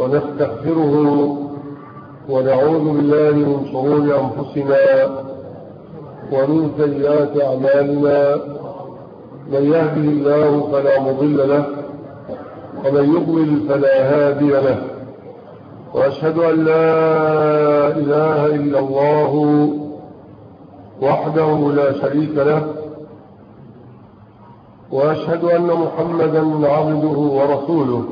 ونستغفره ونعوذ بالله من شرور أنفسنا ومن سيئات أعمالنا من يهده الله فلا مضل له ومن يضلل فلا هادي له وأشهد أن لا إله إلا الله وحده لا شريك له وأشهد أن محمدا عبده ورسوله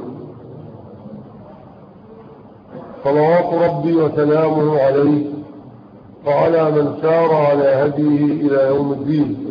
صلوات ربي وسلامه عليه وعلى من سار على هديه إلى يوم الدين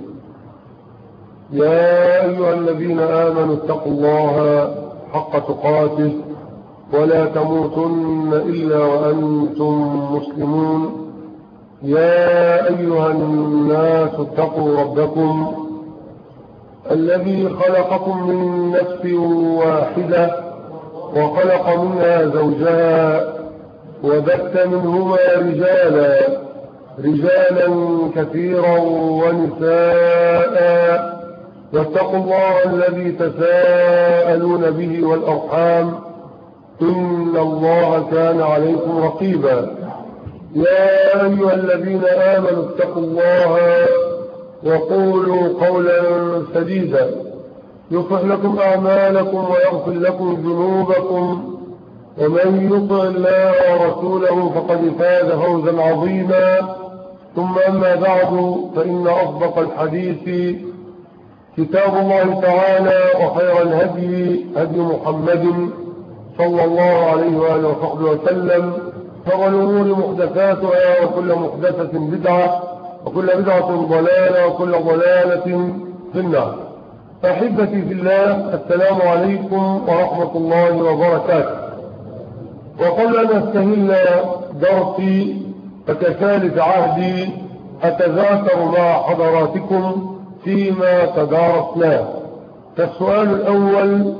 يا أيها الذين آمنوا اتقوا الله حق تقاته ولا تموتن إلا وأنتم مسلمون يا أيها الناس اتقوا ربكم الذي خلقكم من نفس واحدة وخلق منها زوجها وبث منهما رجالا رجالا كثيرا ونساء واتقوا الله الذي تساءلون به والأرحام إن الله كان عليكم رقيبا يا أيها الذين آمنوا اتقوا الله وقولوا قولا سديدا يصلح لكم أعمالكم ويغفر لكم ذنوبكم ومن يطع الله ورسوله فقد فاز فوزا عظيما ثم أما بعد فإن أصدق الحديث كتاب الله تعالى وخير الهدي هدي محمد صلى الله عليه وآله وصحبه وسلم شر الأمور محدثاتها وكل محدثة بدعة وكل بدعة ضلالة وكل ضلالة في النار أحبتي في الله السلام عليكم ورحمة الله وبركاته وقبل أن أستهل درسي فكثالث عهدي أتذاكر مع حضراتكم فيما تدارسناه فالسؤال الأول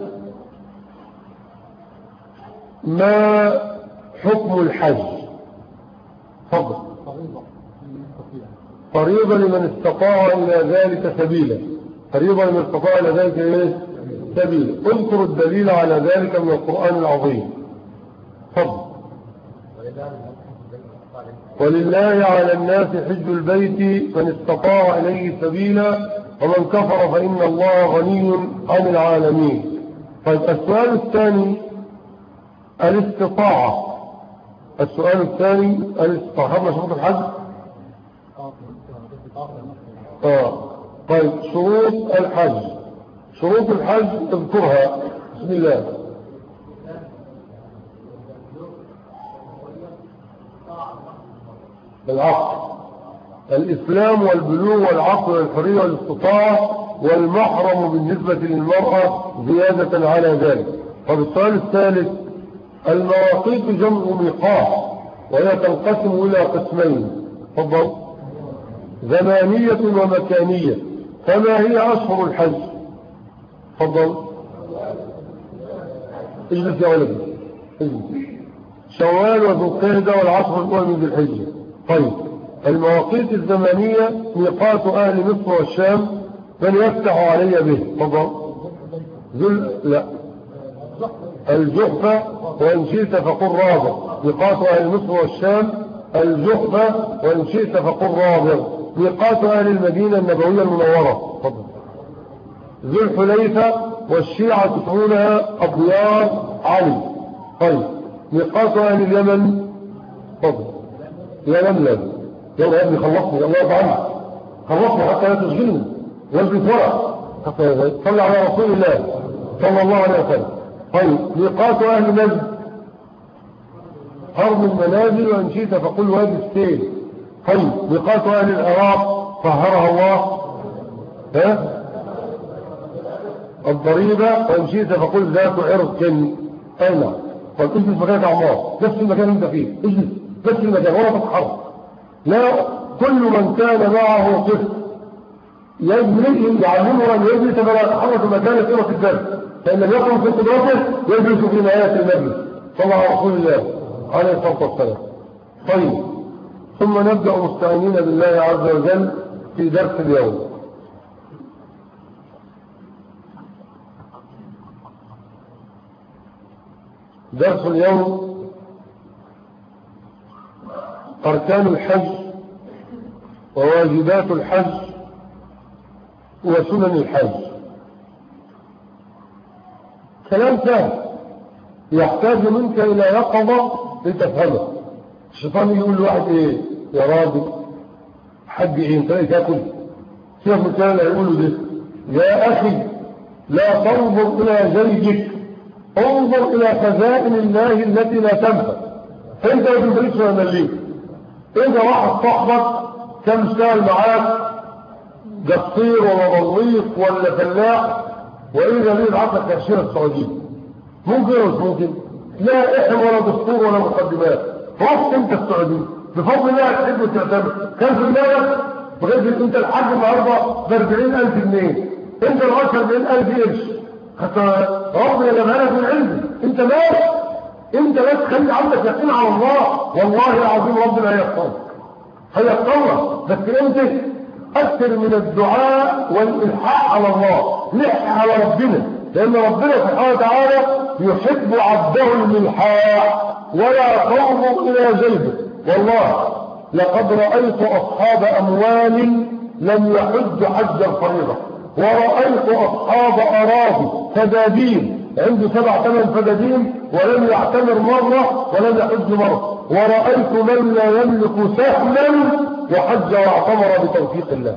ما حكم الحج فضل فريضة لمن استطاع إلى ذلك سبيلا فريضة لمن استطاع إلى ذلك إيه؟ سبيلا اذكر الدليل على ذلك من القرآن العظيم فضل ولله على الناس حج البيت من استطاع إليه سبيلا ومن كفر فإن الله غني عن العالمين طيب السؤال الثاني الاستطاعة السؤال الثاني الاستطاعة حضرنا شروط الحج آه. طيب شروط الحج شروط الحج اذكرها بسم الله العقل الإسلام والبلوغ والعقل والحرية والاستطاعة والمحرم بالنسبة للمرأة زيادة على ذلك طب السؤال الثالث المواقيت جمع ميقات وهي تنقسم إلى قسمين تفضل زمانية ومكانية فما هي أشهر الحج تفضل اجلس يا ولدي اجلس شوال وذو القعدة والعشر الأول من ذي الحجة طيب المواقيت الزمنية ميقات أهل مصر والشام من يفتح علي به تفضل ذل لا الجحفة وإن شئت فقل رابع ميقات أهل مصر والشام الجحفة وإن شئت فقل رابع ميقات أهل المدينة النبوية المنورة تفضل ذو الحليفة والشيعة تسمونها أبيار علي طيب ميقات أهل اليمن تفضل يا لملم يلا يا ابني خلصني الله يبعد خلصني حتى لا تشغلني والبس ورق حتى صلى على رسول الله صلى الله عليه وسلم طيب ميقات أهل نجد أرض المنازل وإن شئت فقل وادي السيل طيب ميقات أهل العراق طهرها الله ها الضريبة وإن شئت فقل ذات عرق أين طيب اجلس مكانك عمار نفس المكان انت فيه اجلس نفس المكان ولا تتحرك لا كل من كان معه طفل يجري يعلمه أن يجلس فلا يتحرك مكان سيرة الدرس فإن لم يكن في قدرته يجلس في نهاية المجلس صلى على رسول الله عليه الصلاة والسلام طيب ثم نبدأ مستعينين بالله عز وجل في درس اليوم درس اليوم أركان الحج وواجبات الحج وسنن الحج كلام سهل يحتاج منك إلى يقظة لتفهمه الشيطان يقول لواحد ايه يا راجل حج ايه انت ايه تاكل شوف مثال يقولوا ده يا اخي لا تنظر الى زيجك انظر الى خزائن الله التي لا تنفع انت ما تدركش ولا مليك انت واحد صاحبك كم سال معاك قصير ولا ضليق ولا فلاح واذا ليه العقل تاشيره السعوديه ممكن ولا مش ممكن لا احنا ولا دستور ولا مقدمات رحت انت السعوديه بفضل الله تحب وتعتمد كان في دماغك بغير انت الحج النهارده ب 40000 جنيه انت ال 40000 قرش حتى ربنا جابها لك من عندي انت مالك انت بس خلي عندك يقين على الله والله العظيم ربنا هيحفظك هيحفظك بس انت اكثر من الدعاء والالحاح على الله لح على ربنا لان ربنا سبحانه وتعالى يحب عبده الملحاح ولا تنظر الى جيبه والله لقد رأيت أصحاب أموال لم يحج حج الفريضة ورأيت أصحاب أراضي فدادين عنده سبع ثمان فدادين ولم يعتمر مرة ولم يحج مرة ورأيت من لا يملك سهما وحج واعتمر بتوفيق الله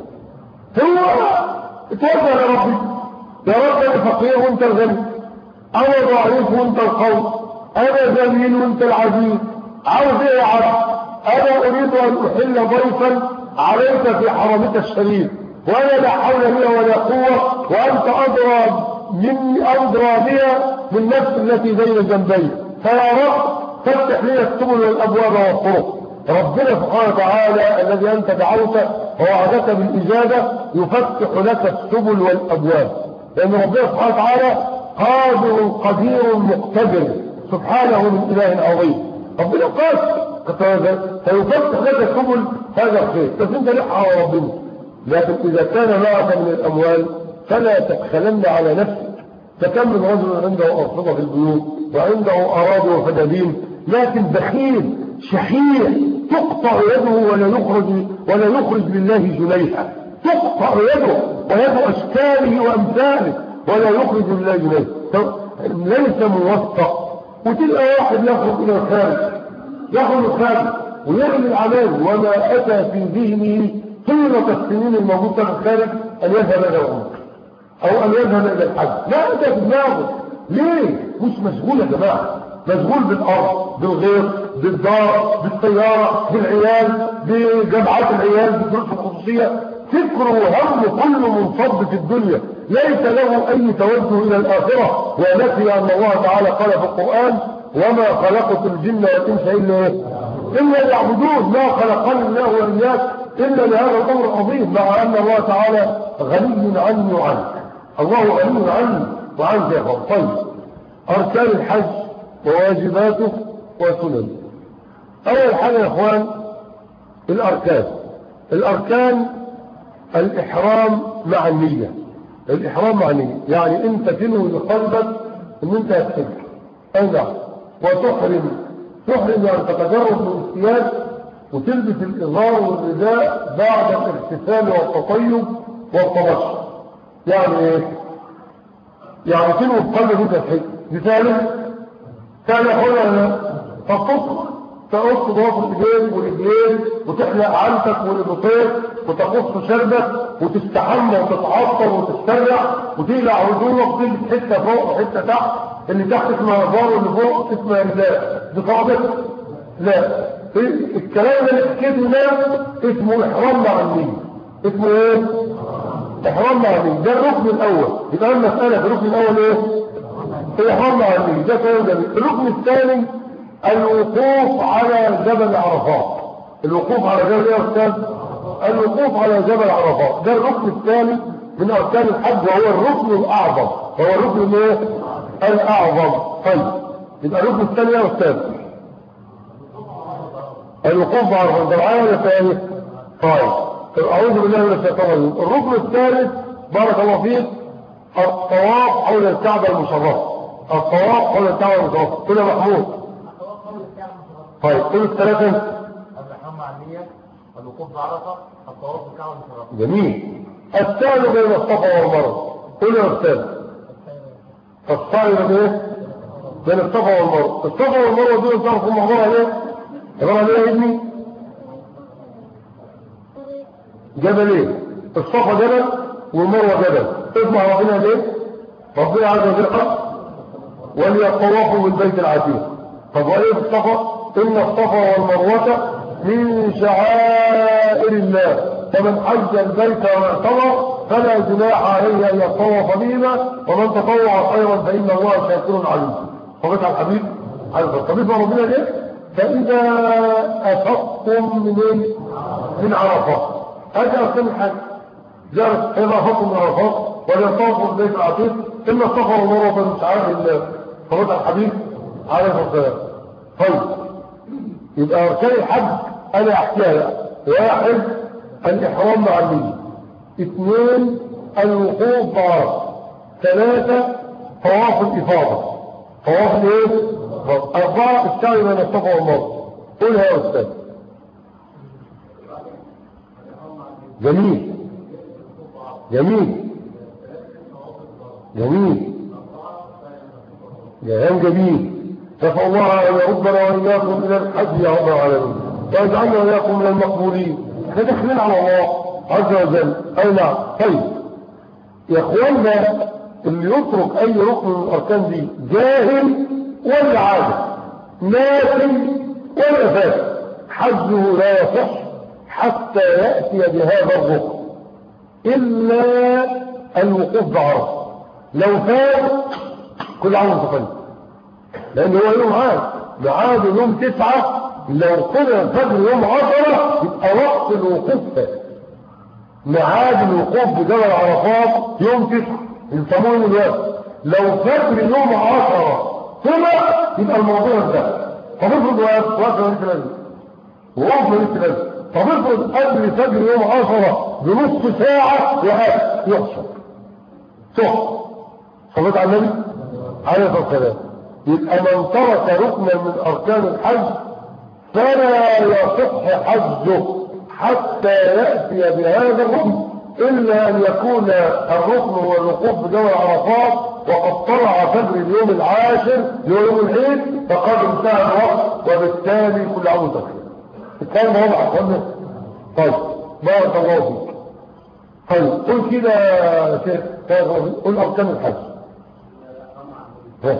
هو اتوجه يا ربي يا رب انا فقير وانت الغني انا ضعيف وانت القوي انا جميل وانت العزيز عاوز ايه يا عبد انا اريد ان احل ضيفا عليك في حرمك الشريف وانا لا حول لي ولا قوه وانت ادرى مني ادرى بها من نفس التي بين جنبي فيا رب فافتح لي السبل والابواب والطرق ربنا سبحانه وتعالى الذي انت دعوته ووعدك بالاجابه يفتح لك السبل والابواب لان ربنا سبحانه وتعالى قادر قدير مقتدر سبحانه من اله عظيم ربنا قادر فيفتح لك السبل هذا الخير بس انت لحق على ربنا لكن اذا كان معك من الاموال فلا تبخلن على نفسك فكم من رجل عنده ارصده في البيوت وعنده اراضي وفدادين لكن بخيل شحيح تقطع يده ولا يخرج ولا يخرج لله جنيها تقطع يده ويد اشكاله وامثاله ولا يخرج لله جنيها ليس موفق وتلقى واحد يخرج الى الخارج يخرج الخارج ويعمل العمال وما اتى في ذهنه طيلة السنين الموجودة في الخارج ان يذهب الى العمر او ان يذهب الى الحج لا ده في دماغه ليه مش مشغول يا جماعه مشغول بالارض بالغير بالدار بالسياره بالعيال بجمعات العيال بالدروس الخصوصيه فكره وهمه كله منصب في الدنيا ليس له اي توجه الى الاخره ونسي ان الله تعالى قال في القران وما خلقت الجن والانس الا ايه الا ليعبدون ما خلقني الله واياك الا لهذا الامر العظيم مع ان الله تعالى غني عني وعنك الله غني عني وعنك يا اخوان طيب اركان الحج وواجباته وسننه اول حاجه يا اخوان الاركان الاركان الاحرام مع النيه الإحرام مع النية يعني أنت تنوي بقلبك أن أنت هتحج أي نعم وتحرم تحرم يعني تتجرد من الثياب وتلبس الإظهار والرداء بعد الاغتسال والتطيب والتبشر يعني إيه؟ يعني تنوي بقلبك أنت هتحج مثاله كان يقول فتصبح تقص ضواف الايدين والرجلين وتحلق عنتك والابطين وتقص شربك وتستحمى وتتعطر وتسترع وتقلع هدومك وتلبس حته فوق وحته تحت اللي تحت اسمها بار واللي فوق اسمها رداء دي صعبه لا الكلام اللي حكيته ده اسمه احرام مع النية اسمه ايه؟ احرام مع النية ده الركن الاول يبقى المسألة في الركن الاول ايه؟ الاحرام مع النية ده كلام جميل الركن الثاني الوقوف على جبل عرفات الوقوف على جبل ايه يا استاذ الوقوف على جبل عرفات ده الركن الثاني من اركان الحج وهو الركن الاعظم هو الركن ايه الاعظم طيب يبقى الركن الثاني يا استاذ الوقوف على عرفات ده معايا ولا ثاني طيب اعوذ بالله من الشيطان الرجيم الركن الثالث بارك الله فيك الطواف حول الكعبه المشرفه الطواف قول الدعوة المتوسط قول يا محمود طيب قول الثلاثة الرحمة مع النية الوقوف بعرفة الطواف بالكعبة المشرفة جميل الثاني بين الصفا والمروة قول يا أستاذ الثاني بين ايه بين الصفا والمروة الصفا والمروة دول تعرفوا عبارة عن ايه عبارة عن ايه يا ابني جبل ايه الصفا جبل والمروة جبل اسمع ربنا ليه ربنا عز وجل قال وليطوفوا بالبيت العتيق طب وايه الصفا ان الصفا والمروة من شعائر الله فمن حج البيت واعتمر فلا جناح عليه ان يطوف بهما ومن تطوع خيرا فان الله شاكر عليم فبس على الحبيب على الطبيب ربنا ليه فاذا افقتم من إيه؟ من عرفات هذا اركان الحج جرت اذا افقتم من عرفات وليطوفوا بالبيت العتيق ان الصفا والمروه من شعائر الله فبس على الحبيب عليه الصلاه والسلام طيب يبقى اركان الحج انا احكيها واحد الإحرام مع النية اثنين الوقوف بعرف ثلاثة طواف الإفاضة طواف الايه؟ أربعة السعي بين الصفا والمروة قولها يا أستاذ جميل جميل جميل كلام جميل نسأل الله أن يردنا وإياكم إلى الحج يا رب العالمين ويجعلنا وإياكم من المقبولين احنا داخلين على الله عز وجل أي نعم طيب يا اخوانا اللي يترك أي ركن من الأركان دي جاهل ولا عادة ناسي ولا فاسد حجه لا يصح حتى يأتي بهذا الركن إلا الوقوف بعرفه لو فات كل عام وانت طيب لأن هو يوم عاد ميعاده يوم تسعة لو طلع الفجر يوم عشرة يبقى وقت الوقوف فات ميعاد الوقوف بجبل عرفات يوم تسعة يسموه يوم الوقت لو فجر يوم عشرة طلع يبقى الموضوع انتهى طب افرض وقت وقت ماليش لازمه وقف ماليش لازمه طب افرض قبل فجر يوم عشرة بنص ساعة وقت يحصل صح صليت على النبي عليه الصلاة والسلام يبقى من ترك ركنا من أركان الحج فلا يصح حجه حتى يأتي بهذا الركن إلا أن يكون الركن هو الوقوف بجبل عرفات وقد طلع فجر اليوم العاشر يوم العيد فقد انتهى الوقت وبالتالي كل عام وانت بخير الكلام واضح يا اخوانا طيب بارك الله فيك طيب قول كده يا شيخ قول أركان الحج ها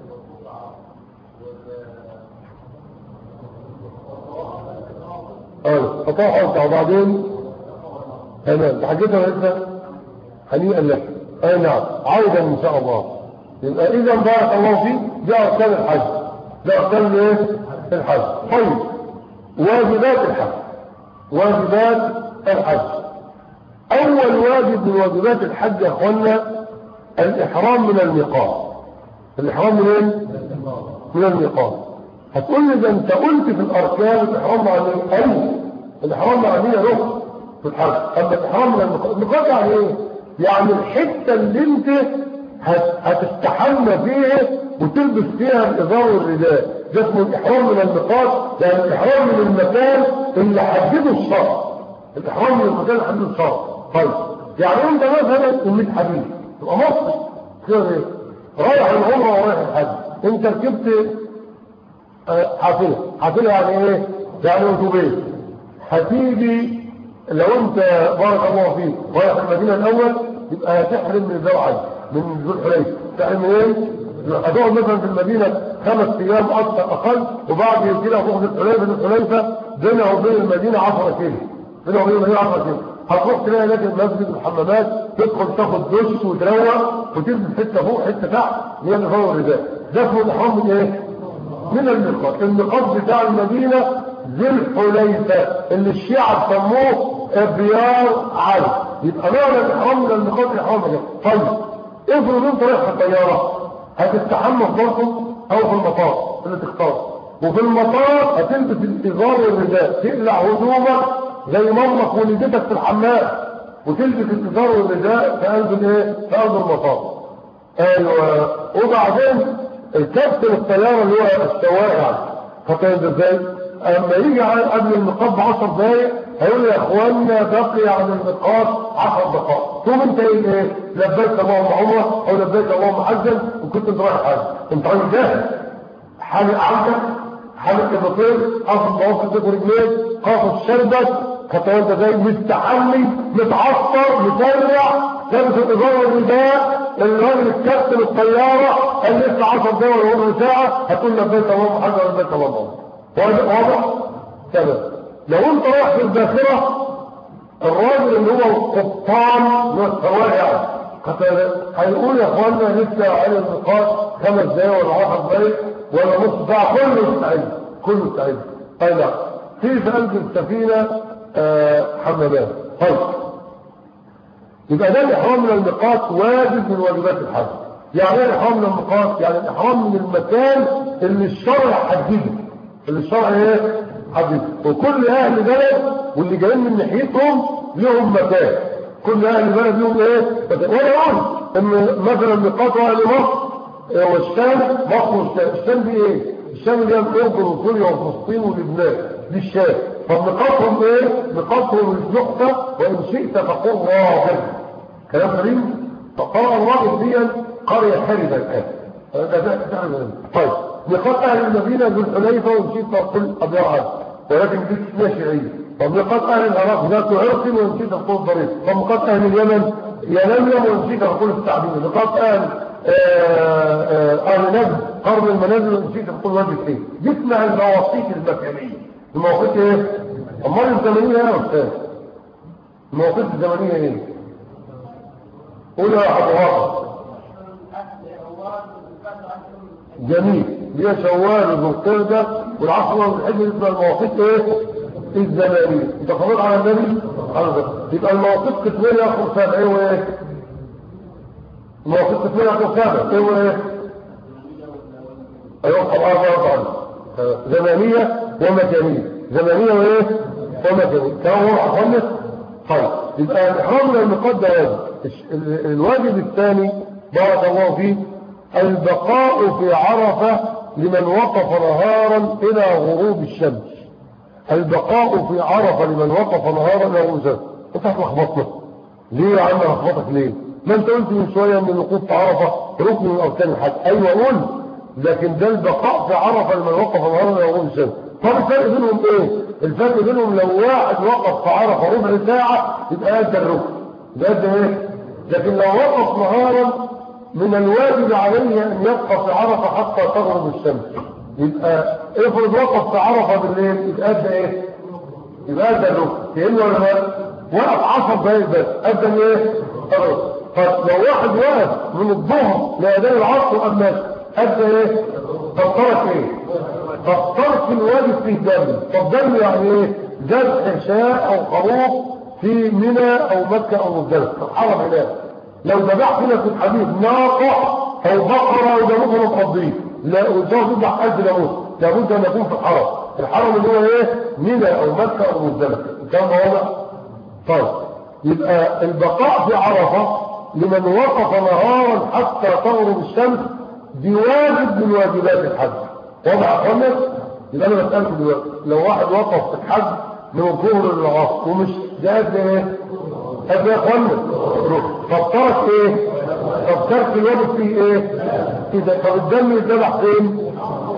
اه فطاحة انت وبعدين تمام حاجتها لسه هنيئا لك اي نعم عودا ان شاء الله يبقى اذا بارك الله فيك ده اركان الحج ده اركان ايه الحج طيب واجبات الحج واجبات الحج اول واجب من واجبات الحج يا اخوانا الاحرام من الميقات الاحرام من ايه من الميقات هتقول لي ده انت قلت في الاركان الاحرام مع النية اي الاحرام مع النية ركن في الحج اما الاحرام من الميقات الميقات يعني ايه يعني الحته اللي انت هت... هتستحمى فيها وتلبس فيها الازار والرداء ده اسمه الاحرام من الميقات يعني الاحرام من المكان اللي حدده الشرع الاحرام من المكان اللي حدده الشرع طيب يعني انت مثلا امية حبيب تبقى مصري كده ايه رايح العمره ورايح الحج انت ركبت حافلة حافلة يعني ايه يعني اتوبيس هتيجي لو انت بارك الله فيك رايح المدينة الاول يبقى هتحرم من الزرعي من ذو الحليفة تحرم من ايه هتقعد مثلا في المدينة خمس ايام اكثر اقل وبعد كده هتروح الحليفة ذو الحليفة بينها وبين المدينة 10 كيلو بينها وبين المدينة 10 كيلو هتروح تلاقي هناك المسجد والحمامات تدخل تاخد دش وتروق وتلبس حته فوق حته تحت اللي هي النظام الرداء ده اسمه الاحرام من ايه؟ من الميقات الميقات بتاع المدينة ذي الحليفة اللي الشيعة سموه ابيار علي يبقى معنى الاحرام من الميقات الاحرام ده طيب افرض انت رايح في الطيارة هتستحمى في مركب او في المطار اللي تختار وفي المطار هتلبس الازار والرداء تقلع هدومك زي مامك ولدتك في الحمام وتلبس الازار والرداء في قلب الايه في قلب المطار ايوه وبعدين الكابتن الطياره اللي هو السواق فكان ازاي اما يجي قبل النقاط ب 10 دقايق هيقول يا اخوانا بقي عن النقاط 10 دقائق تقوم انت ايه لبيك اللهم عمره او لبيك اللهم حجا وكنت انت رايح حج انت راجل جاهز حالق عندك حالق البطير قاصد بواسط ايدك ورجليك قاصد شربك خطوات زي مستحمي متعصر مسرع لابس الإضاءة والنداء الراجل الكابتن الطيارة قال لسه 10 دقايق ولا ربع ساعة هتقول لبيك اللهم حجا ولبيك اللهم عمره واضح واضح تمام لو انت رايح في الذاكره الراجل اللي هو القبطان اللي هو السواقع هيقول يا اخوانا لسه على النقاط خمس دقايق ولا 10 دقايق ولا نص ساعه كله مستعد كله مستعد اي لا في في قلب السفينه آه حمامات طيب يبقى ده الاحرام من الميقات واجب من واجبات الحج يعني ايه الاحرام من الميقات يعني الاحرام من المكان اللي الشرع حدده اللي الشرع ايه حدده وكل اهل بلد واللي جايين من ناحيتهم لهم مكان كل اهل بلد لهم ايه مكان وانا اقول ان مثلا ميقات اهل مصر والشام مصر والشام الشام دي ايه الشام اللي هي الاردن وسوريا وفلسطين ولبنان دي الشام طب نقاطهم ايه نقاطهم النقطه وان شئت فقل راغب كلام سليم فقال الراغب دي قريه خارجه الان طيب نقاط اهل المدينه ذو الحليفه وان شئت فقل ابيض عنه ولكن دي اسمها شيعيه طب نقاط اهل العراق ذات عرق وان شئت فقل ضريب طب نقاط اهل اليمن يلملم وان شئت فقل التعبير نقاط اهل اهل نجد قرن المنازل وان شئت فقل وجه ايه دي اسمها المواقيت المكانيه المواقيت ايه امال الزمنيه يا استاذ المواقيت الزمنيه ايه قول يا ابو واقع جميل دي شوال وذو القرده والعصر والحج اسمها المواقيت ايه الزمنيه انت خبرت على النبي على يبقى المواقيت قسمين ياخد سبع ايه وايه المواقيت قسمين ياخد سبع ايه وايه ايوه طبعا طبعا زمنيه ومكانيه زمنيه وايه ومكانيه كان هو اخلص طيب يبقى الاحرام من الميقات ده واجب الواجب الثاني بارك الله فيه البقاء في عرفه لمن وقف نهارا الى غروب الشمس البقاء في عرفه لمن وقف نهارا الى غروب الشمس انت هتلخبطنا ليه يا عم لخبطك ليه ما انت قلت من شويه ان الوقوف في عرفه ركن من اركان الحج ايوه قول لكن ده البقاء في عرفه لمن وقف نهارا الى غروب الشمس طب الفرق بينهم ايه الفرق بينهم لو واحد وقف في عرفه ربع ساعه يبقى قد الركن ده قد ايه لكن لو وقف نهارا من الواجب عليه ان يبقى في عرفه حتى تغرب الشمس يبقى افرض وقف في عرفه بالليل يبقى قد ايه يبقى قد الركن فهمنا ولا لا وقف 10 دقايق بس قد ايه خلاص طب لو واحد وقف من الظهر لاداء العصر قد قد ايه طب ترك ايه طب ترك الواجب في الدم طب دم يعني ايه ذبح شاء او خروف في منى او مكه او مزدلفه طب حرم هناك لو ذبحت هنا في الحديث ناقه او بقره او جاموس ولا تقضيه لا والجوز يذبح قد جاموس لابد ان يكون في الحرم الحرم اللي هو ايه منى او مكه او مزدلفه الكلام واضح طيب يبقى البقاء في عرفه لمن وقف نهارا حتى تغرب الشمس دي واجب من واجبات الحج واضح يا اخوانا يبقى انا بسالك دلوقتي لو واحد وقف في الحج من الظهر للعصر ومش ده قد ايه قد ايه يا اخوانا طب ترك ايه طب ترك الواجب فيه ايه اذا طب الدم يتذبح فين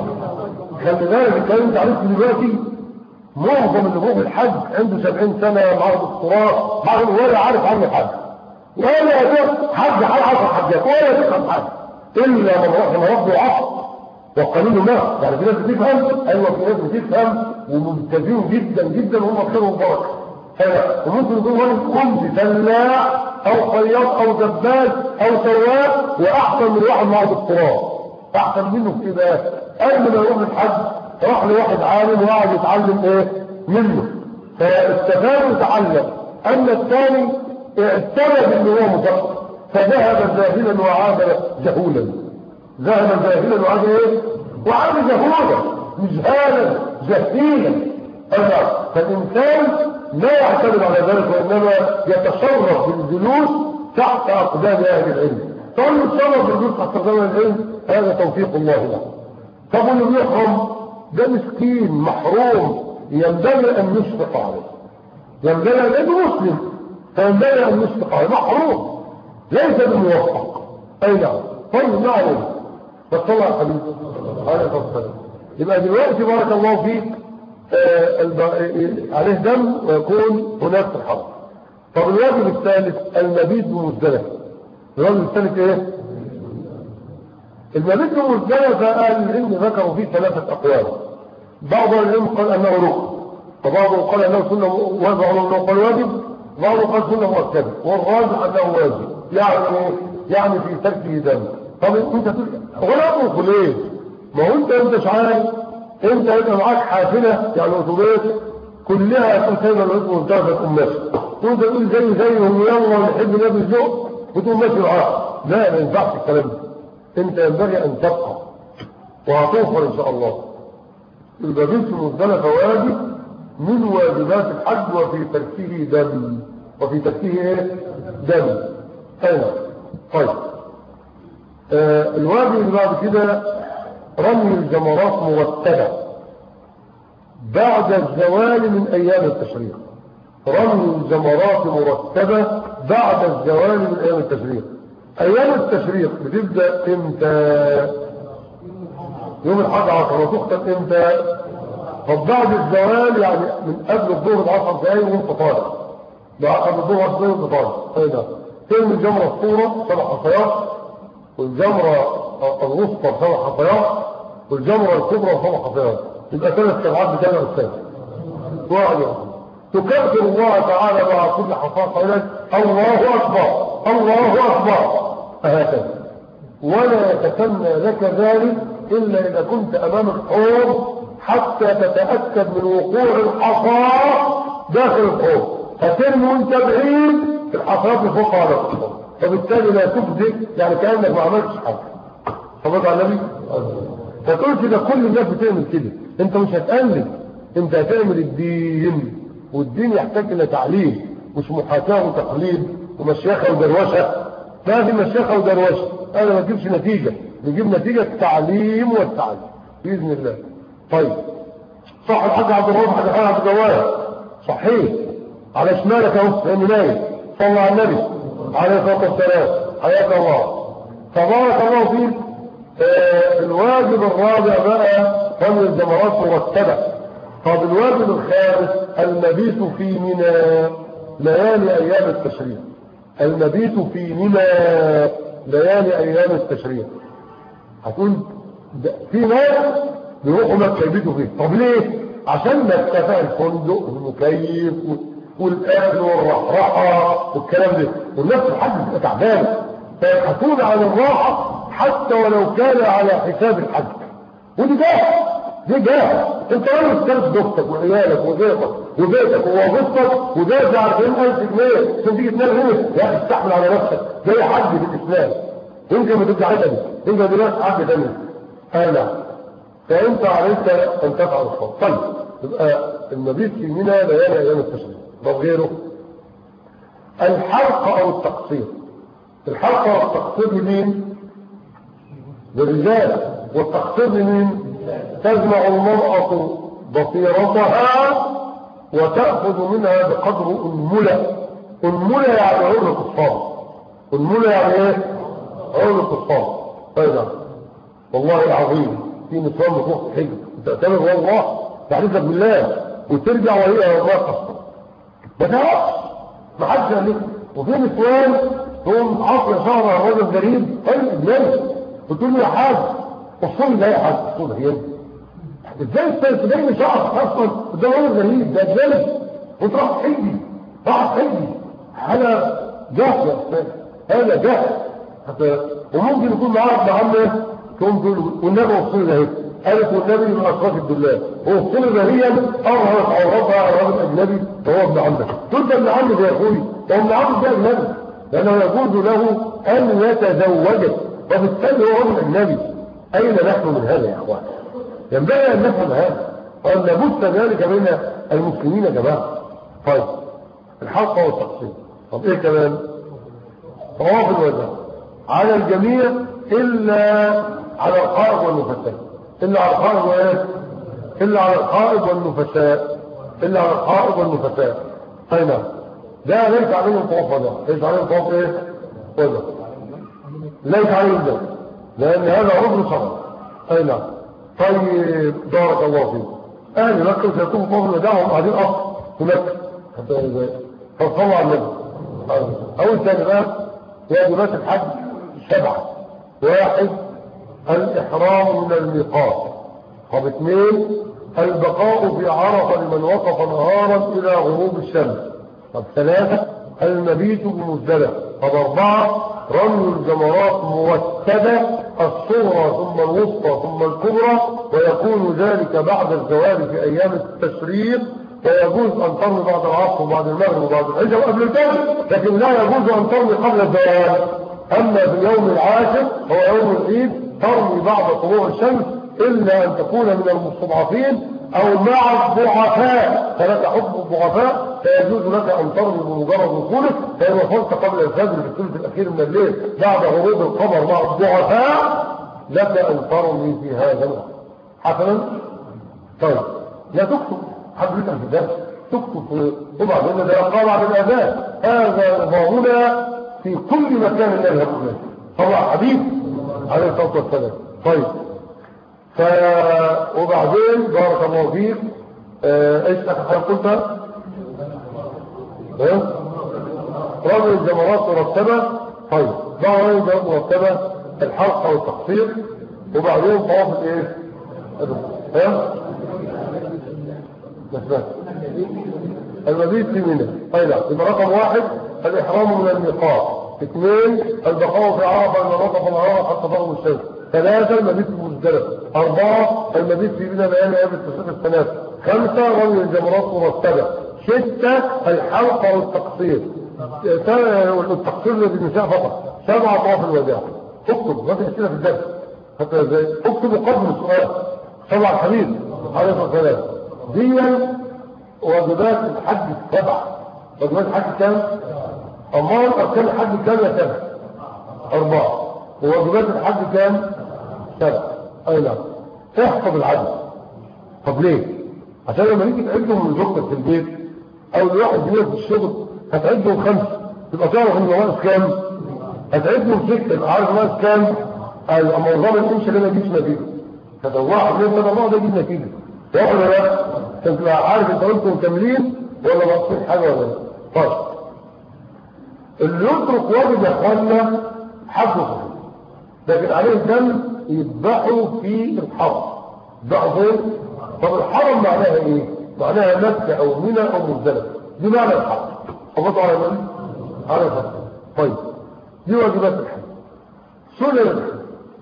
خلي بالك الكلام انت عرفت دلوقتي معظم اللي بيروح الحج عنده 70 سنه معاه دكتوراه معاه ولا عارف عنه حاجه ولا يدرك حج حال 10 حجات ولا تفهم حاجه الا من رحم ربه عقل وقليل ما يعني في ناس بتفهم ايوه في ناس بتفهم وممتازين جدا جدا وهم خير وبركه وممكن يكون واحد كنت فلاح او خياط او دباس او سواق واحسن من واحد معاه دكتوراه احسن منه في ايه بقى قبل ما يروح الحج راح لواحد عالم وقعد يتعلم ايه منه فاستفاد وتعلم اما الثاني اعتمد ان هو مثقف فذهب جاهلا وعاد جهولا ذهب جاهلا وعاد ايه وعاد جهولا مجهالا جهيلا أنا فالإنسان لا يعتمد على ذلك وإنما يتصرف بالجلوس تحت أقدام أهل العلم طول السبب الجزء حتى زمن العلم هذا توفيق الله له طب اللي بيحرم ده مسكين محروم ينبغي ان يشفق عليه ينبغي ان يبقى مسلم فينبغي ان يشفق عليه محروم ليس بموفق اي نعم طيب ما عليه بس الله يا حبيبي عليه الصلاه والسلام يبقى دلوقتي بارك الله فيك آه الب... عليه دم ويكون هناك في الحرم طب الواجب الثالث المبيت بمزدلفه الواجب الثالث ايه المبيت بمزدلفه قال العلم ذكروا فيه ثلاثه اقوال بعض العلم قال انه ركن وبعضهم قال انه سنه وبعضهم انه قال واجب بعضهم قال سنه مؤكده والراجح انه واجب يعني ايه يعني في تركه دم طب انت تقول ولا اقول ليه ما هو انت انت عارف انت يبقى معاك حافله يعني اتوبيس كلها يكون سايبه العضو وانتهت امتي وانت تقول زي زيهم يلا نحب نبي الذوق وتقوم ماشي معاه لا ما ينفعش الكلام ده انت ينبغي ان تبقى وهتوفر ان شاء الله يبقى بنت مزدلفه واجب من واجبات الحج وفي تركه دم وفي تركه ايه دم ايوه طيب آه الواجب اللي بعد كده رمي الجمرات مرتبة بعد الزوال من أيام التشريق رمي الجمرات مرتبة بعد الزوال من أيام التشريق أيام التشريق بتبدأ امتى يوم الحج عشر وتختم امتى طب بعد الزوال يعني من قبل الظهر بعشر دقايق وانت طالع بعد الظهر بعشر دقايق وانت طالع ايه ده ترمي الجمرة الصورة سبع حصيات والجمرة الوسطى بسبع حصيات والجمرة الكبرى بسبع حصيات يبقى ثلاث سبعات بتاعنا أستاذ واحد تكبر الله تعالى مع كل حصاة قولا الله أكبر الله أكبر هكذا ولا يتسنى لك ذلك إلا إذا كنت أمام الحوض حتى تتأكد من وقوع الحصاة داخل الحوض فترمي وانت بعيد الحصاة اللي فوق على الحوض فبالتالي لا تفزك يعني كأنك ما عملتش حاجة صدق على النبي فتقولش ده كل الناس بتعمل كده انت مش هتقلد انت هتعمل الدين والدين يحتاج الى تعليم مش محاكاة وتقليد ومشيخة ودروشة ما في مشيخة ودروشة انا ما تجيبش نتيجة نجيب نتيجة التعليم والتعليم بإذن الله طيب صح الحاج عبد الرحمن حاج عبد الجواد صحيح على شمالك اهو لانه نايم صلى على النبي عليه الصلاه والسلام حياك الله تبارك الله فيك آه الواجب الرابع بقى رمي الجمرات مرتبه طب الواجب الخامس المبيت في منى ليالي ايام التشريق المبيت في منى ليالي ايام التشريق هتقول في ناس بيروحوا مكه يبيتوا فيه طب ليه عشان مرتفع الفندق المكيف والاكل والرحرحه والكلام ده والناس الحج بتبقى تعبانه فيبحثون عن الراحه حتى ولو كان على حساب الحج ودي جاه دي جاه انت راجل تلف دفتك وعيالك وبيتك وبيتك ووظيفتك ودافع 40000 جنيه عشان تيجي تنام هنا يا اخي استحمل على نفسك زي حج في الاسلام يمكن ما تبقى عدد يمكن دلوقتي حج تاني هلا فانت عليك ان تفعل الصوم طيب يبقى المبيت في منى ليالي ايام التشريق طب غيره الحلق او التقصير الحلق او التقصير لمين للرجال والتقصير لمين تجمع المرأة بصيرتها وتأخذ منها بقدر أنملة أنملة يعني عنق الصام أنملة يعني ايه عنق الصام ايه والله العظيم في نسوان بتروح تحج تعتبر والله تعرفك بالله وترجع وهي راقصه ما تعرفش ما حدش قال لك وفي نسوان تقوم عصر شهر الراجل غريب قال اجنبي قلت له يا حاج اصول لا يا حاج اصول هي ازاي تبين شهر اصلا ده راجل غريب ده اجنبي وتروح تحجي راح تحجي هذا جهل يا استاذ هذا جهل حتى وممكن يكون معاك معامله تقوم تقول والنبي وصول ده قالت والنبي من اشراف الدولاب هو وصول ذهيا اظهرت عورتها على راجل اجنبي وهو ابن عمك تقول ده ابن عمك يا اخوي ده ابن عمك ده اجنبي لانه يجوز له ان يتزوجك وبالتالي هو رجل اجنبي اين نحن من هذا يا اخوان ينبغي ان نفهم هذا وان نبث ذلك بين المسلمين يا جماعه طيب الحق والتقسيم طب ايه كمان طواف الوداع على الجميع إلا على القائد والنفساء إلا على القائد وإيه إلا على القائد والنفساء إلا على القائد والنفساء أي نعم ده ليس عليهم طواف ولا ليس عليهم طواف إيه ولا ليس عليهم ده لأن هذا عذر صغر أي نعم طيب بارك الله فيك أهل مكة سيكون طواف الوداع وهم قاعدين أصل في مكة حتى إذا فصلوا على النبي أول ثاني بقى واجبات الحج سبعة واحد الإحرام من الميقات طب اثنين البقاء في عرفة لمن وقف نهارا إلى غروب الشمس طب ثلاثة المبيت بمزدلفة طب أربعة رمي الجمرات مرتبة الصغرى ثم الوسطى ثم الكبرى ويكون ذلك بعد الزوال في أيام التشريق ويجوز أن ترمي بعد العصر وبعد المغرب وبعد العشاء وقبل الفجر لكن لا يجوز أن ترمي قبل الزوال أما في اليوم العاشر هو يوم العيد ترمي بعد طلوع الشمس إلا أن تكون من المستضعفين أو مع الضعفاء فلك حكم الضعفاء فيجوز لك أن ترمي بمجرد وصولك فإن وصلت قبل الفجر في الثلث الأخير من الليل بعد غروب القمر مع الضعفاء لك أن ترمي في هذا الوقت حسنا طيب لا تكتب حضرتك في الدرس تكتب وبعدين ده قال عن الأذان هذا نظامنا في كل مكان نذهب إليه طبعا حبيب عليه الصلاة والسلام طيب ف وبعدين بارك الله فيك آه، ايش اخر حاجه قلتها ايه رمي الجمرات مرتبه طيب بعد رمي الجمرات مرتبه الحلقه والتقصير وبعدين طواف الايه ها نسبات المبيت في منى طيب يبقى رقم واحد الإحرام من الميقات اثنين البقاء في عرفة أن نطف العرفة حتى تغرب الشمس ثلاثة المبيت في مزدلفة أربعة المبيت في منى ليالي أيام التسعة الثلاث خمسة رمي الجمرات مرتبة ستة الحلقة والتقصير والتقصير للنساء فقط سبعة طواف الوداع اكتب ما في أسئلة في الدرس حتى ازاي اكتب قبل السؤال سبع الحبيب عليه الصلاة والسلام دي واجبات الحج السبع واجبات الحج كام؟ أمال أركان الحج كام يا سبع؟ أربعة وواجبات الحج كام؟ سبع أي نعم احفظ العدد طب ليه؟ عشان لما نيجي تعدهم من زوجتك في البيت أو الواحد يجي في الشغل هتعدهم خمسة تبقى تعرف إن ناقص كام؟ هتعدهم ستة يبقى عارف ناقص كام؟ أيوة أما نظام الإنشاء ده ما يجيبش نتيجة فده واحد اثنين ثلاثة أربعة ده يجيب نتيجة واحد ولا لا؟ عشان تبقى عارف أنت قلت مكملين ولا ناقصين حاجة ولا لا؟ طيب اللي يترك واجب يا اخوانا حقه صحيح لكن عليه دم يذبحوا في الحرم يذبحوا فين؟ طب الحرم معناها ايه؟ معناها مكة او منى او مزدلفة دي معنى الحرم حفظوا على من؟ على فتح طيب دي واجبات الحج سنن الحج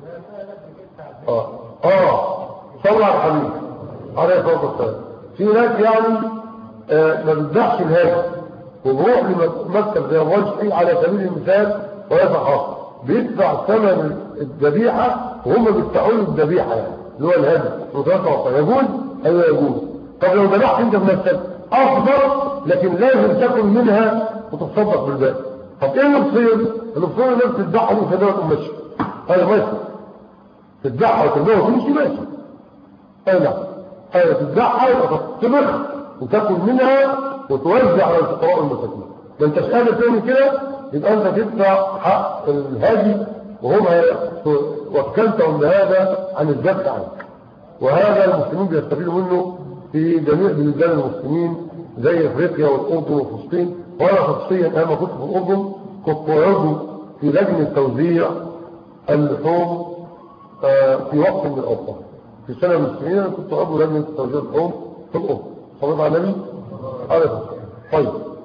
اه اه صلى على الحبيب عليه الصلاه والسلام في ناس يعني آه ما بتذبحش الهاجر وبروح لمكتب زي الرجحي على سبيل المثال ويتحاصل بيدفع ثمن الذبيحة وهم بيدفعوا له الذبيحة يعني اللي هو الهدي متوسط يجوز ايوه يجوز طب لو ذبحت انت بنفسك افضل لكن لازم تاكل منها وتتصدق بالباقي طب ايه المصير؟ المصير انك تذبحها دي فدوة تمشي هذا ماشي تذبحها وترميها وتمشي ماشي اي نعم ايوه تذبحها وتطبخ وتاكل منها وتوزع على الفقراء والمساكين ما انتش قادر تعمل كده يبقى انت تدفع حق الهادي وهم وكلتهم بهذا عن الذبح عنك وهذا المسلمين بيستفيدوا منه في جميع بلدان المسلمين زي افريقيا والاردن وفلسطين وانا شخصيا انا كنت في الاردن كنت عضو في لجنه توزيع اللحوم في وقت من الاوقات في سنه من السنين انا كنت عضو لجنه توزيع اللحوم في الاردن صليت على النبي عليه الصلاه طيب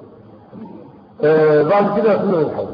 آه بعد كده سنه الحج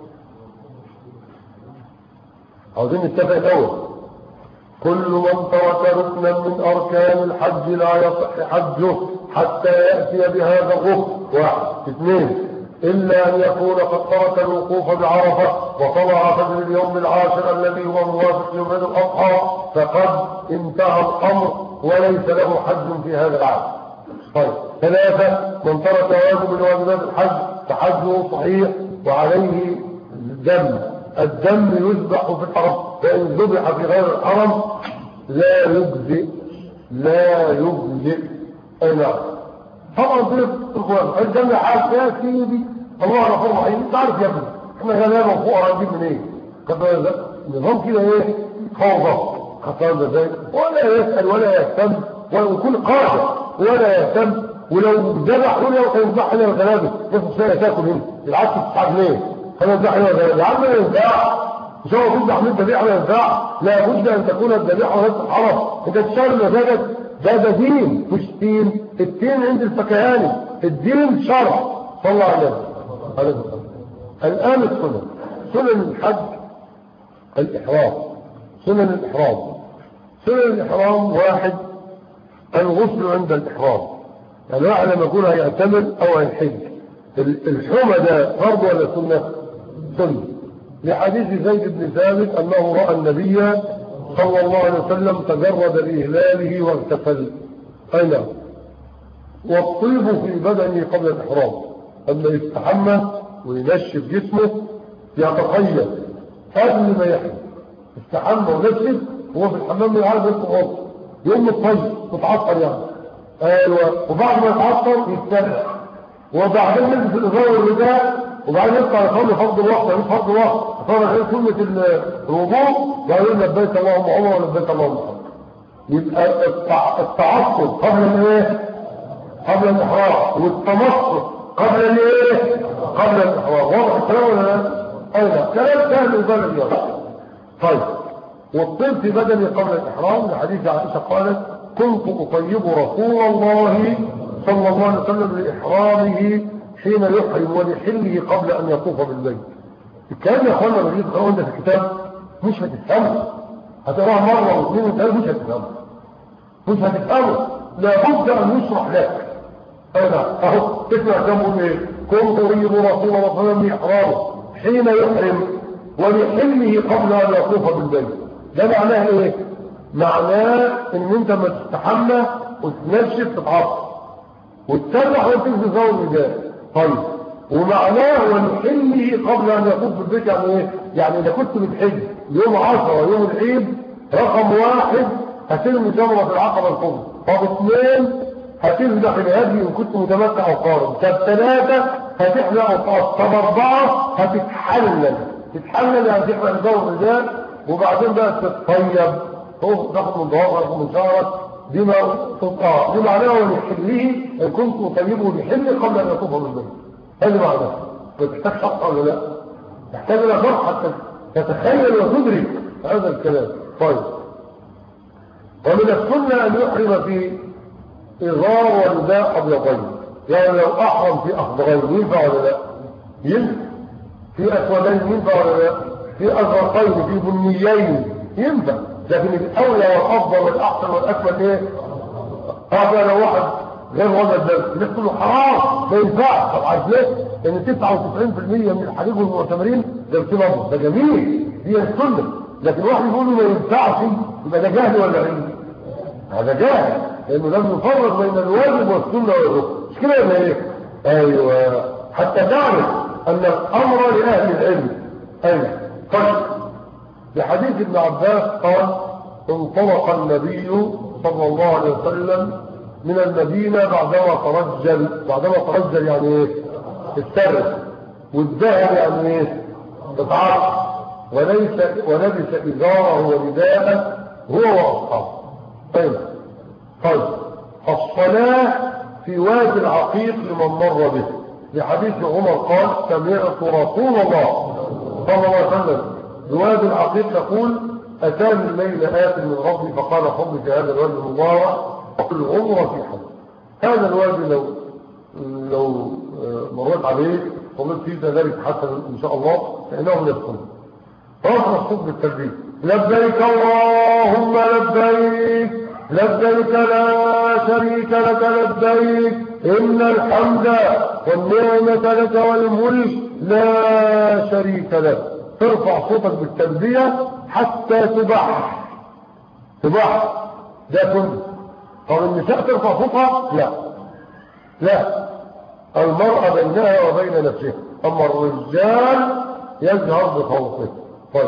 عاوزين نتفق الاول كل من ترك ركنا من اركان الحج لا يصح حجه حتى ياتي بهذا الركن واحد اثنين الا ان يكون قد ترك الوقوف بعرفه وطلع فجر اليوم العاشر الذي هو موافق يوم الاضحى فقد انتهى الامر وليس له حج في هذا العام طيب ثلاثة من ترك واجب من واجبات الحج فحجه صحيح وعليه دم الدم يذبح في الحرم فإن ذبح في غير الحرم لا يجزئ لا يجزئ أي نعم طبعا دي الإخوان الدم حال يا سيدي الله غفور رحيم انت عارف يا ابني احنا غلابة وفقراء نجيب من ايه كده نظام كده ايه فوضى خطان ده زي ولا يسأل ولا يهتم ويكون قاعدة ولا يهتم ولو ذبح له لو يذبح لنا الغلابة نصف سنة تاكل هنا العكس تسحب ليه خلاص ذبح لنا الغلابة يا عم لا ينفع مش هو تذبح من الذبيحة لا ينفع لا بد ان تكون الذبيحة ونفس الحرم انت تشتغل مزاجك ده ده دين مش دين الدين عند الفكهاني الدين شرع صلى الله عليه وسلم عليه وسلم الآن السنن سنن الحج الإحرام سنن الإحرام سنن الإحرام واحد الغسل عند الإحرام يعني واحد لما يكون هيعتمر أو هيحج الحمى ده فرض ولا سنة سنة لحديث زيد بن ثابت أنه رأى النبي صلى الله عليه وسلم تجرد بإهلاله واغتسل أي نعم والطيب في بدنه قبل الإحرام أما يستحمى وينشف جسمه يتخيل قبل ما يحرم استحمى ونشف هو في الحمام من عارف انت غلط يوم الطيب متعطر يعني ايوه وبعد ما يتعطر يستنى وبعدين يلبس الازار والرداء وبعدين يطلع يصلي فرض الوقت يعني فرض الوقت صار غير سنه الوضوء وبعدين لبيك اللهم عمر ولبيك اللهم عمر يبقى التعصب قبل الايه قبل الاحرام والتمصر قبل الايه قبل الاحرام واضح الكلام ولا لا ايوه كلام سهل وبلد يا طيب والطب في بدني قبل الاحرام لحديث عائشه قالت كنت اطيب رسول الله صلى الله عليه وسلم لاحرامه حين يحرم ولحله قبل ان يطوف بالبيت الكلام يا اخوانا لما تيجي تقراه انت في الكتاب مش هتفهمه هتقراه مره واثنين وثلاثه مش هتفهمه مش هتفهمه لابد ان يشرح لك انا اهو تسمع كم ايه كنت اريد رسول الله صلى الله عليه وسلم لاحرامه حين يحرم ولحله قبل ان يطوف بالبيت ده معناه ايه معناه ان انت ما تستحمى وتنشف تتعصر وتسرح وتنزل زوج الرجال طيب ومعناه ولحله قبل ان يطوف بالبيت يعني ايه يعني اذا كنت بتحج يوم عشرة يوم العيد رقم واحد هترمي جمرة في العقبة الكبرى طب اثنين هتذبح الهدي ان كنت متمتع او قارن طب ثلاثة هتحلق او طب اربعة هتتحلل تتحلل يعني تحلق جو الرجال وبعدين بقى تتطيب هو تاخد من ضوافرك تاخد من شعرك دي ما تبقى دي معناها ولحله ان كنت طيبه لحله قبل ان يطوف بالبيت هذا معناه بتحتاج شخص ولا لا تحتاج الى شرح حتى تتخيل وتدرك هذا الكلام طيب ومن السنة ان يحرم في إظهار ورداء أبيضين يعني لو أحرم في أخضرين ينفع ولا لا ينفع في أسودين ينفع ولا لا في أزرقين في بنيين ينفع لكن الأولى والأفضل والأحسن والأكمل إيه هذا لو واحد غير وضع الدرس الناس كله حرام ما ينفعش طب عارف ليه؟ لأن 99% من الحريق والمعتمرين ده بسبب ده جميل هي السنة لكن واحد يقول ما ينفعش يبقى ده جهل ولا علم هذا جاهل لانه لازم نفرق بين الواجب والسنه والركن مش كده ولا ايه ايوه حتى تعرف ان الامر لاهل العلم ايوه طيب لحديث ابن عباس قال انطلق النبي صلى الله عليه وسلم من المدينه بعدما ترجل بعدما ترجل يعني ايه السرد والذهب يعني ايه اتعرف وليس ولبس ازاره ورداءه هو واصحابه طيب طيب الصلاة في وادي العقيق لمن مر به لحديث عمر قال سمعت رسول الله صلى الله عليه وسلم بوادي العقيق يقول أتاني الليل آت من ربي فقال حب في هذا الوادي المبارك العمر في حج هذا الوادي لو لو مريت عليه ومن فيه ذلك حسن إن شاء الله فإنه من السنة فرفع الصوت بالتلبية لبيك اللهم لبيك لبيك لا شريك لك لبيك إن الحمد والنعمة لك والملك لا شريك لك ترفع صوتك بالتلبية حتى تبح تبح ده كله طب النساء ترفع صوتها لا لا المرأة بينها وبين نفسها أما الرجال يجهر بصوته طيب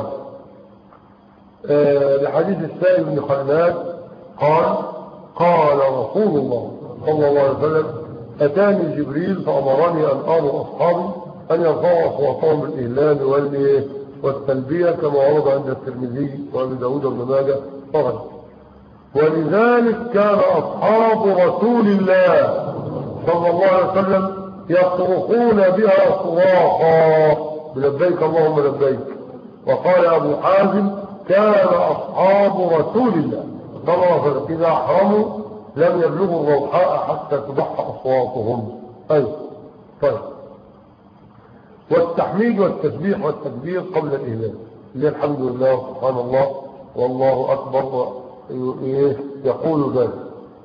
آه لحديث السائل بن خلاد قال قال رسول الله صلى الله عليه وسلم أتاني جبريل فأمرني أن آمر أصحابي أن يرفعوا أصواتهم بالإهلال والإيه والتلبية كما ورد عند الترمذي وابي داود بن ماجه فقط ولذلك كان أصحاب رسول الله صلى الله عليه وسلم يصرخون بها صراخا بلبيك اللهم لبيك وقال أبو حازم كان أصحاب رسول الله صلى الله عليه وسلم إذا أحرموا لم يبلغوا الروحاء حتى تضح أصواتهم أي طيب والتحميد والتسبيح والتكبير قبل الإهلال اللي الحمد لله سبحان الله والله أكبر يقول ذلك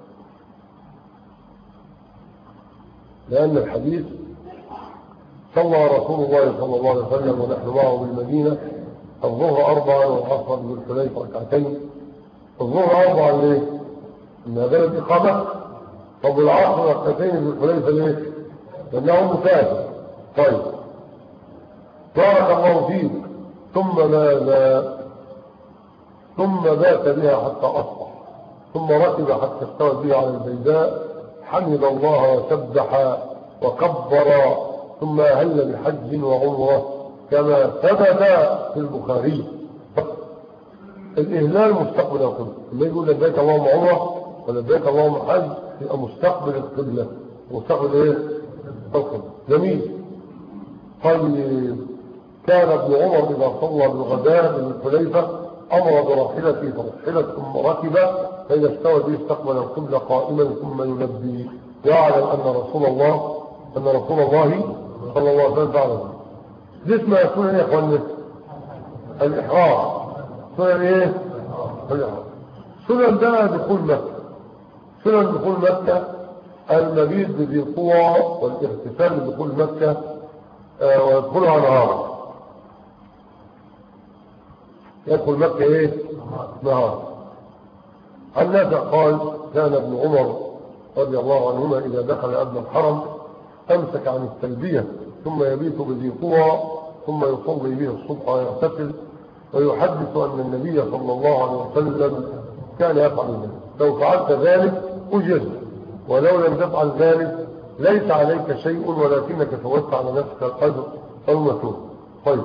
لأن الحديث صلى رسول الله صلى الله عليه وسلم ونحن معه بالمدينة الظهر أربعة والعصر بالثلاث ركعتين الظهر أربعة ليه؟ إنها بلد إقامة طب العصر ركعتين بالثلاثة ليه؟ لأنه مسافر طيب بارك الله فيك ثم ماذا ثم بات بها حتى أصبح ثم ركب حتى استوى بها على البيداء حمد الله وسبح وكبر ثم أهل بحج وعمرة كما ثبت في البخاري الإهلال مستقبل القبلة لما يقول لبيك اللهم عمرة ولبيك اللهم حج يبقى مستقبل القبلة مستقبل ايه؟ القبلة جميل طيب كان ابن عمر إذا صلى بالغداء من الحليفة أمر براحلته فرحلت ثم ركب فإذا استوى به استقبل القبلة قائما ثم يلبي يعلم أن رسول الله أن رسول الله صلى الله عليه وسلم فعل دي اسمها سنن يا اخواننا الإحرام سنن ايه؟ الإحرام سنن ده دخول مكة سنن دخول مكة المبيت بذي قوى والاغتسال بدخول مكة آه ويدخلها نهارا يدخل مكة ايه نهار عن نافع قال كان ابن عمر رضي الله عنهما إذا دخل أبن الحرم أمسك عن التلبية ثم يبيت بذي قوى ثم يصلي به الصبح ويغتسل ويحدث أن النبي صلى الله عليه وسلم كان يفعل ذلك لو فعلت ذلك أجر ولو لم تفعل ذلك ليس عليك شيء ولكنك فوت على نفسك القدر المتوب طيب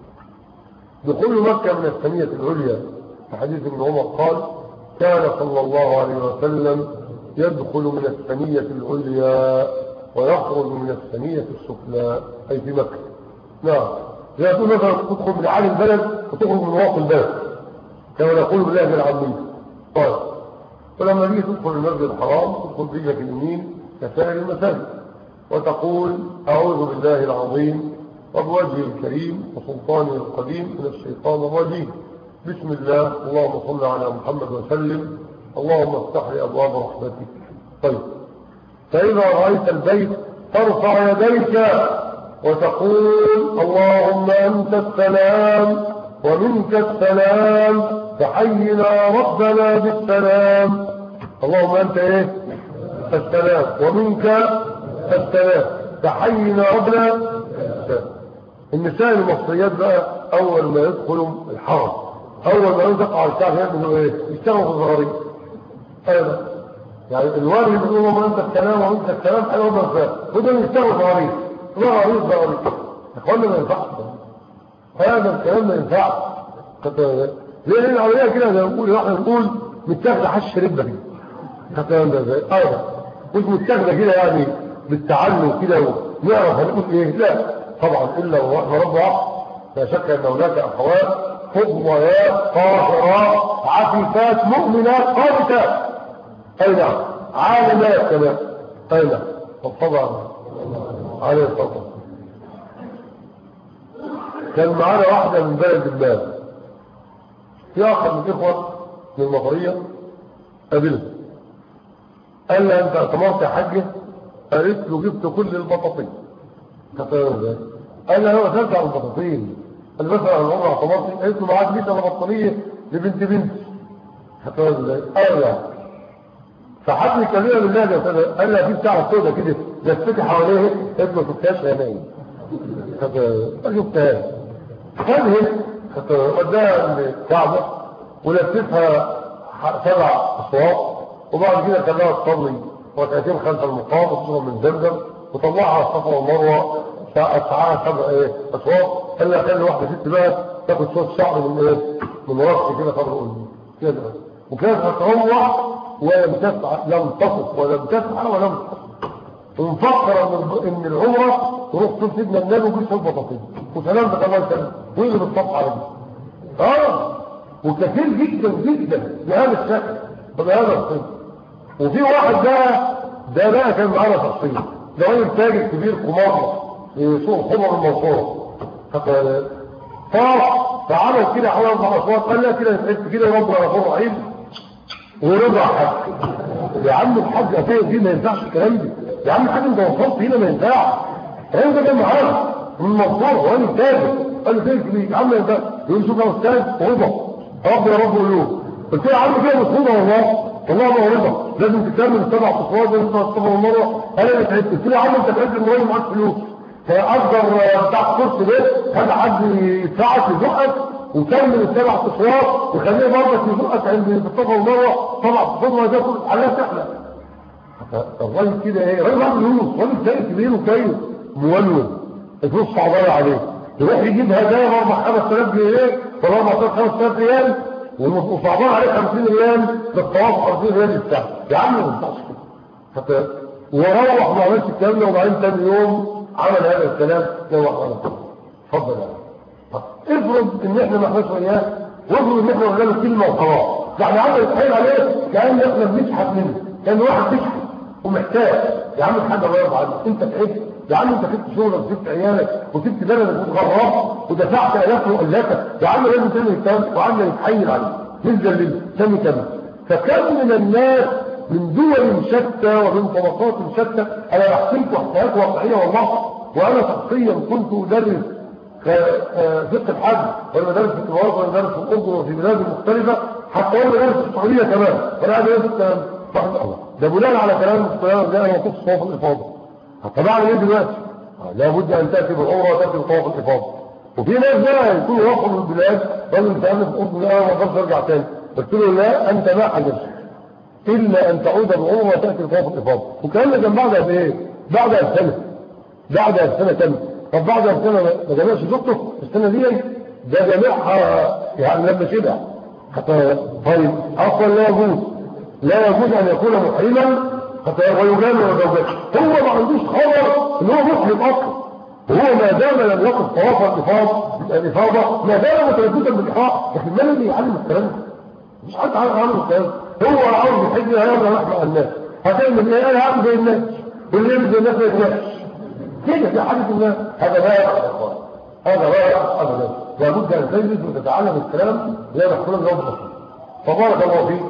دخول مكة من الثانية العليا في حديث ابن عمر قال كان صلى الله عليه وسلم يدخل من الثانية العليا ويخرج من الثانية السفلى أي في مكة نعم زي تقول مثلا تدخل من عالي البلد وتخرج من واقع البلد كما نقول بالله العظيم طيب فلما تيجي تدخل المسجد الحرام تدخل برجلك اليمين كسائر المساجد وتقول أعوذ بالله العظيم وبوجهه الكريم وسلطانه القديم من الشيطان الرجيم بسم الله اللهم صل على محمد وسلم اللهم افتح لي أبواب رحمتك طيب فإذا رأيت البيت ترفع يديك وتقول اللهم أنت السلام ومنك السلام فحينا ربنا بالسلام اللهم أنت إيه السلام ومنك السلام فحينا ربنا بالسلام النساء المصريات بقى أول ما يدخلوا الحرم أول ما يدخلوا على الكعبة يعملوا إيه يشتغلوا في الغريب أيضا يعني الوالد بيقول لهم أنت السلام وأنت السلام حلو ما فات وده يشتغلوا في الغريب ده غريب ده غريب اخوانا ما ينفعش هذا الكلام ما ينفعش ليه ليه العمليه كده زي ما بنقول احنا بنقول متاخده حش ربه كده الكلام ده ازاي اه مش متاخده كده يعني بالتعلم كده ونعرف هنقول ايه لا طبعا الا ورحمه رب واحد لا شك ان هناك اخوات فضليات طاهرات عفيفات مؤمنات قانتات اي نعم عالمات كمان اي نعم طبعا عليه الصلاة والسلام كان معانا واحدة من بلد الباب في آخر من الإخوة من المطرية قابلها قال لها أنت اعتمرت يا حاجة قالت له جبت كل البطاطين قال لها أنا وصلت على البطاطين قال بس أنا عمر اعتمرت قالت له معاك 100 بطانية لبنت بنت هتقول ازاي؟ قال لها فحد يكلمها بالله ده قال لها في بتاعه سودة كده لفتي حواليه قلت ما شفتهاش يا نايم ما شفتهاش خدهم وداها الكعبة ولففها سبع أصوات وبعد كده خلاها تصلي ركعتين خلف المقام وتصوم من زمزم وطلعها على الصفا والمروة ساعة سبع ايه أصوات قال لها خلي واحدة ست بقى تاخد صوت شعر من ايه من راسي كده قبل قلبي كده وكانت هتروح ولم تسعى لم تصف ولم تسعى ولم تصف ومفكر ان ان العمره تروح تشوف سيدنا النبي ويجيب صوت بطاطين وسلام ده كمان سنه ويقلب الصف على دي اه وكثير جدا جدا بهذا الشكل وبهذا الصيغ وفي واحد بقى ده بقى كان معانا شخصيا ده راجل تاجر كبير قمار في سوق حمر المنصوره طاف فعمل كده حوالي اربع اصوات قال لا كده تحس كده ربنا غفور رحيم ورضع حد يا عم الحاج اتيه دي ما ينفعش الكلام ده يا عم الحاج انت وصلت هنا ما ينفعش الراجل ده كان معانا من المنصوره هو انا تاجر قال له فين كبير يا عم انت يقول شوف يا استاذ رضا رب يا رب قلوب قلت له يا عم كده مسؤوله والله والله ما رضا لازم تكمل السبع تصوات لازم تصوات المره انا اللي تعبت قلت له يا عم انت تعبت المره معاك فلوس فأقدر بتاع الكرسي ده خد حد يدفعك يزقك وكمل السبع تصوات وخليه برضك يزقك عند الصفا والمروه طبعا الصفا ما ده كله عليها تحلى الراجل كده ايه راجل معاه فلوس راجل تاني كبير وكيس مولد الفلوس صعبانه عليه يروح يجيب هدايا باربع 5000 جنيه ولا 4000 5000 ريال وصعبان عليه 50 ريال للطواف 50 ريال الساعه يا عم ما ينفعش كده وروح ما عملش الكلام ده وبعدين تاني يوم عمل هذا الكلام لو وقعنا اتفضل يا طب افرض ان احنا ما احناش وياه وافرض ان احنا قلنا له كلمه وخلاص يعني عمل يتحايل عليه كان احنا بنشحت منه كان واحد بيشحت ومحتاج يا عم الحاج الله يرضى عنك انت تعبت يا عم انت سبت شغلك وسبت عيالك وسبت بلدك وتغربت ودفعت الاف مؤلفه يا عم لازم تعمل الكلام وعم يتحايل عليه نزل لله سامي كم فكم من الناس من دول شتى ومن طبقات شتى انا بحكي لكم حكايات واقعيه والله وانا شخصيا كنت ادرس فقه الحج وانا بدرس في الامارات وانا بدرس في الاردن وفي بلاد مختلفه حتى وانا بدرس في السعوديه كمان وانا قاعد ادرس الكلام سبحان الله ده بناء على كلام الكلام ده انا وقفت صوف الافاضه طب اعمل ايه دلوقتي؟ لابد ان تاتي بالعمره وتاتي بطواف الافاضه وفي ناس بقى يكونوا يروحوا من البلاد راجل سالني في الاردن لا ما اقدرش ارجع تاني قلت له لا انت ما حدثت إلا أن تعود العمر وتأتي الطواف الإفاضة والكلام ده كان بعدها بإيه؟ بعدها بسنة بعدها بسنة كم طب بعدها بسنة ما جمعش زوجته السنة دي ده جميعها يعني لما شبع حتى طيب أصلا لا يجوز لا يجوز أن يكون محرما حتى ويجامع زوجته هو ما عندوش خبر إن هو محرم أصلا هو ما دام لم يقف طواف الإفاضة الإفاضة ما دام مترددا بالإحرام لكن ما الذي يعلم الكلام ده؟ مش حد عارف عنه الكلام هو عاوز يحج هيعمل رحمة الناس هتعمل ايه انا هعمل زي الناس واللي يعمل زي الناس ما يتناقش كده في حاجة الناس هذا لا يقع يا اخوان هذا لا يقع ابدا لابد ان تجلس وتتعلم الكلام زي ما حكونا اليوم بسيط فبارك الله فيك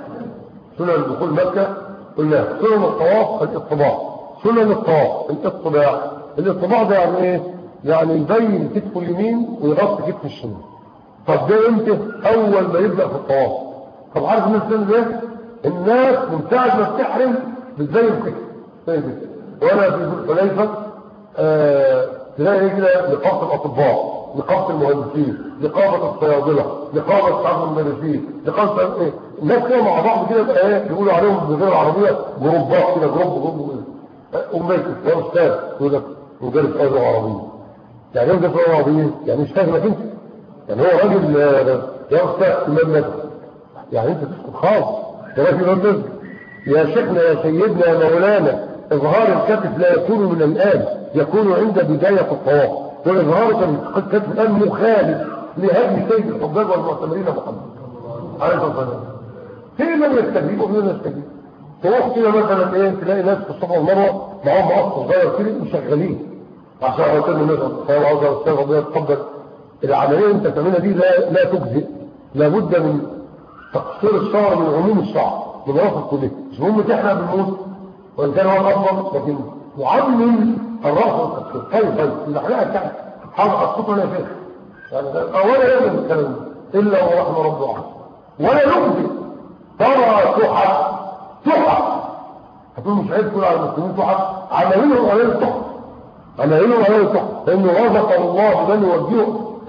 سنن دخول مكة قلنا سنن الطواف الاطباع سنن الطواف الاطباع الاطباع ده يعني ايه يعني يبين كتفه اليمين ويغطي كتفه الشمال طب ده امتى اول ما يبدأ في الطواف طب عارف الناس بتعمل ايه الناس من ساعه ما بتحرم بتزين كده زي كده وانا في ذو الحليفه آه تلاقي كده نقابه الاطباء نقابه المهندسين نقابه الصيادله نقابه صاحب المدرسين نقابه ايه الناس كده مع بعض كده بقى ايه بيقولوا عليهم بغير العربيه جروبات كده جروب جروب امك يا استاذ يقول لك مدرس لغه عربيه يعني ايه مدرس لغه عربيه يعني مش فاهمك انت يعني هو راجل يا استاذ امام مسجد يعني انت تسكت خالص ولكن يقول يا شيخنا يا سيدنا يا مولانا اظهار الكتف لا يكون من الان يكون عند بداية الطواف واظهار الكتف الان مخالف لهدي سيد الحجاج والمعتمرين محمد عليه الصلاه والسلام في من يستجيب ومن يستجيب تروح كده مثلا ايه تلاقي ناس في الصفا والمروه معاهم مقص صغير كده وشغالين عشان قلت له مثلا فهو عاوز الاستاذ ربنا يتقبل العمليه اللي انت بتعملها دي لا لا تجزئ لابد من تقصير الشعر من عموم الشعر من راس الكليه مش مهم تحرق بالموت وان كان هو الافضل لكن يعمم الراس والتقصير طيب طيب الاحلاء بتاعتك حاضر الصوت ولا فيه يعني اولا لازم الكلام الا ورحم رب العالمين ولا يخزي ترى تحف تحف هتقول مش عايز تقول على المسلمين تحف عملينهم عليه التحف عملينهم عليه التحف لانه رزق الله من يوجهه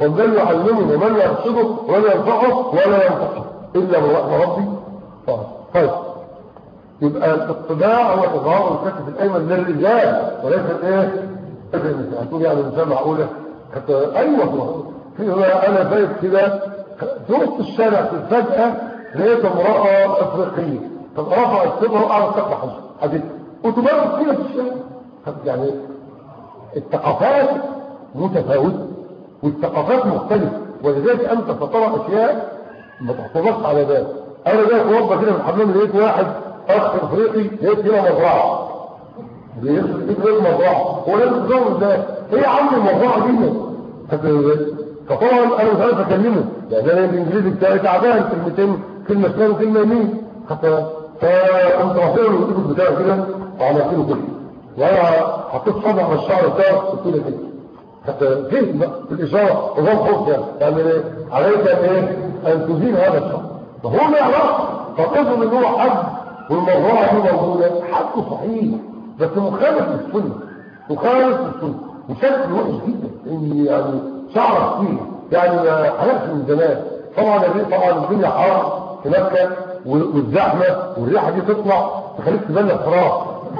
ومن يعلمه ومن يرشده ومن ينفعه ولا ينفعه إلا من رحم ربي طيب يبقى الاطباع هو إظهار الكتف الأيمن للرجال وليس الايه هتقول يعني الإنسان معقولة حتى أيوة في أنا شايف كده في وسط الشارع فجأة لقيت امرأة أفريقية طب رفع الصبر وقعد تقرأ حديث وتبرد كده في الشارع يعني الثقافات متفاوتة والثقافات مختلفة ولذلك أنت سترى أشياء ما تحتفظش على ذلك أنا جاي في أوروبا كده في الحمام لقيت واحد أخ أفريقي لقيت هنا مزرعة لقيت هنا مزرعة هو لازم تزور ده إيه يا عم المزرعة دي فطبعا أنا مش عارف أكلمه يعني أنا الإنجليزي بتاعي تعبان كلمتين كلمة شمال وكلمة يمين حتى فقمت رافع له الإيد بتاعي كده وعملت له كده وانا حطيت صبع على الشعر بتاعه قلت له كده حتى فهم في الإشارة وضم خوف يعني يعني عليك أن إيه أن تزيل هذا الشعر فهو ما يعرفش فقصد إن هو حد والموضوع دي موجودة حقه صحيح بس مخالف للسنة مخالف للسنة وشكل وحش جدا إن يعني شعر كتير يعني حلقش من زمان طبعا طبعا الدنيا حر في مكة والزحمة والريحة دي تطلع تخليك تبلغ فراغ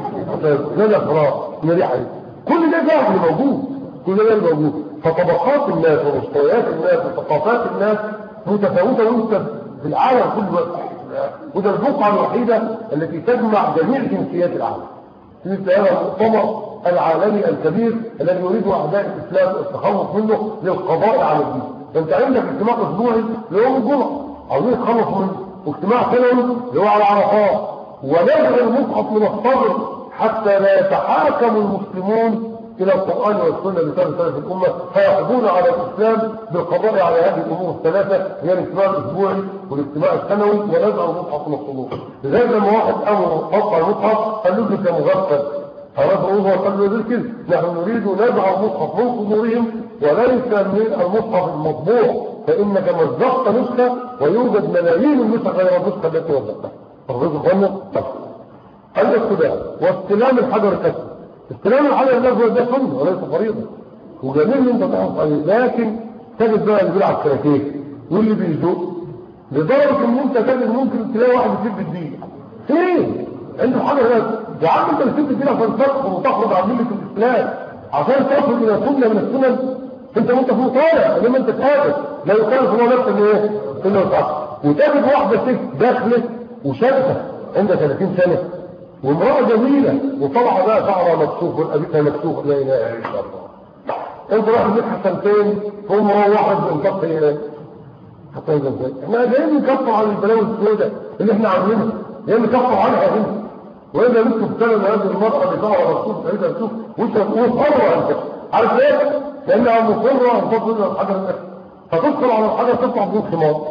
تبلغ فراغ من الريحة دي كل ده جاهل موجود كل ده موجود فطبقات الناس ومستويات الناس وثقافات الناس متفاوتة وانت في العالم كله وده البقعة الوحيدة التي تجمع جميع جنسيات العالم مثل هذا المؤتمر العالمي الكبير الذي يريد أعداء الإسلام التخلص منه للقضاء على الدين فأنت عندك اجتماع أسبوعي ليوم الجمعة عاوزين يتخلص منه واجتماع سنوي اللي هو على عرفات ونزع المصحف من الصدر حتى لا يتحاكم المسلمون إلى القرآن والسنة لسان سلف الأمة فيحضون على الإسلام بالقضاء على هذه الأمور الثلاثة هي الاجتماع الأسبوعي والاجتماع السنوي ونزع المصحف من الصدور لذلك لما واحد أمر قطع المصحف قال له أنت مغفل أراد الله قال له ذلك نحن نريد نزع المصحف من صدورهم وليس من المصحف المطبوع فإنك مزقت نسخة ويوجد ملايين النسخ غير النسخة التي وزقتها الرزق قلنا طب الاستلام واستلام الحجر الأسود استلام الحجر الأسود ده سنة وليس فريضة وجميل انت تعرف عليه لكن تجد بقى اللي بيلعب كراكيه واللي بيزق لدرجة ان انت تجد ممكن تلاقي واحد يسيب الدين فين؟ عنده حجر الأسود يا عم انت بتسيب الدين عشان تدخل وتخرج عن ملة الإسلام عشان تصل إلى سنة من السنن انت وانت فوق طالع انما انت تقابل لا يخالف هو نفس الايه؟ الا صح وتجد واحدة ست دخلت وشابته عندها 30 سنة وامرأة جميلة وطبعا بقى شعرها مكسوف والأبيتها مكسوف لا إله إلا الله انت راح منها سنتين ثم واحد من طب ايه حتى يبقى ازاي احنا جايين نكفر عن البلاوي السوداء اللي احنا عاملينها جايين نكفر عنها هنا واذا انت بتتكلم هذه المرأة بشعرها مكسوف سعيدة مكسوف وانت مصرة انت عارف ليه؟ لانها مصرة ان تصل الى الحجر الاسود فتدخل على الحجر تطلع بدون خمار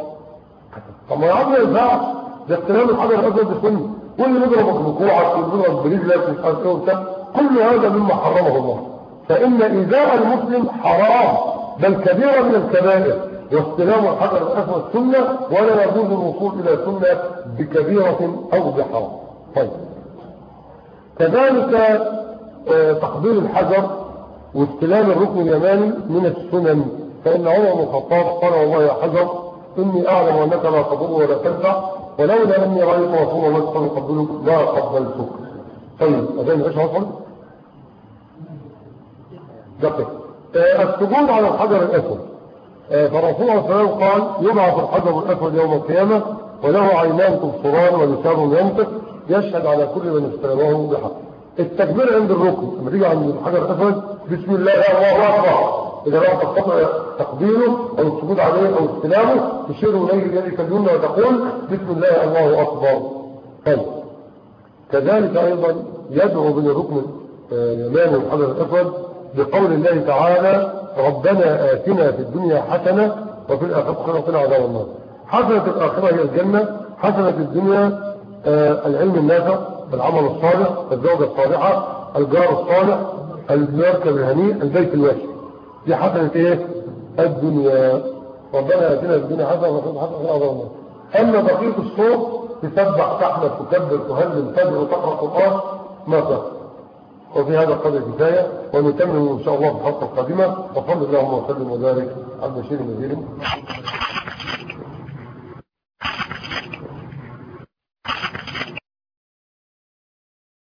طب ما يا عم ما ينفعش ده استلام الحجر الاسود بالسنه واللي بيضربك بكوعك واللي بيضرب برجلك مش عارف ايه وبتاع كل هذا مما حرمه الله فان ايذاء المسلم حرام بل كبيره من الكبائر واستلام الحجر الاسود سنه ولا يجوز الوصول الى سنه بكبيره او بحرام طيب كذلك آه تقبيل الحجر واستلام الركن اليماني من السنن فان عمر بن الخطاب قال والله يا حجر إني أعلم أنك لا تضر ولا تنفع ولولا أني رأيت رسول الله صلى الله عليه وسلم لا قبلتك طيب أذن إيش حصل؟ دقيق السجود على الحجر الأسود فالرسول عليه السلام قال يبعث الحجر الأسود يوم القيامة وله عينان تبصران ولسان ينطق يشهد على كل من استلمه بحق التكبير عند الركن لما تيجي عند الحجر الأسود بسم الله الله أكبر إذا لا تستطيع تقبيله أو السجود عليه أو استلامه تشير إليه بيدك اليمنى وتقول بسم الله الله أكبر طيب كذلك أيضا يدعو بين الركن اليماني والحجر الأسود بقول الله تعالى ربنا آتنا في الدنيا حسنة وفي الآخرة حسنة وقنا عذاب النار حسنة الآخرة هي الجنة حسنة الدنيا العلم النافع العمل الصالح الزوجة الصالحة الجار الصالح المركب الهنيء البيت الواسع دي حسنة ايه الدنيا ربنا يأتينا في الدنيا حسنة وفي حسنة أعظم الله أما بقية الصوت تسبح تحمد تكبر تهلل تدعو تقرأ القرآن ما تقرأ وفي هذا القدر كفاية ونكمل إن شاء الله في الحلقة القادمة وصلى اللهم وسلم وبارك على بشير النذير